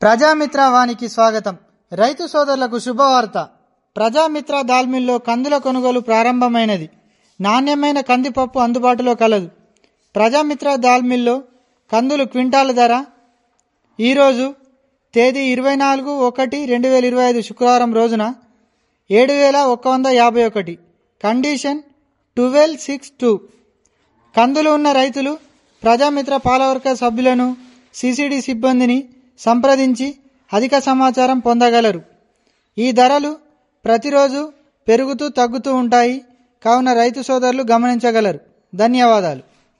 ప్రజామిత్ర వానికి స్వాగతం రైతు సోదరులకు శుభవార్త ప్రజామిత్ర దాల్మిల్లో కందుల కొనుగోలు ప్రారంభమైనది నాణ్యమైన కందిపప్పు అందుబాటులో కలదు ప్రజామిత్ర దాల్మిల్లో కందులు క్వింటాల ధర ఈరోజు తేదీ ఇరవై నాలుగు ఒకటి రెండు వేల ఇరవై ఐదు శుక్రవారం రోజున ఏడు వేల ఒక్క వంద యాభై ఒకటి కండిషన్ ట్వెల్వ్ సిక్స్ టూ కందులు ఉన్న రైతులు ప్రజామిత్ర పాలవర్గ సభ్యులను సిసిడి సిబ్బందిని సంప్రదించి అధిక సమాచారం పొందగలరు ఈ ధరలు ప్రతిరోజు పెరుగుతూ తగ్గుతూ ఉంటాయి కావున రైతు సోదరులు గమనించగలరు ధన్యవాదాలు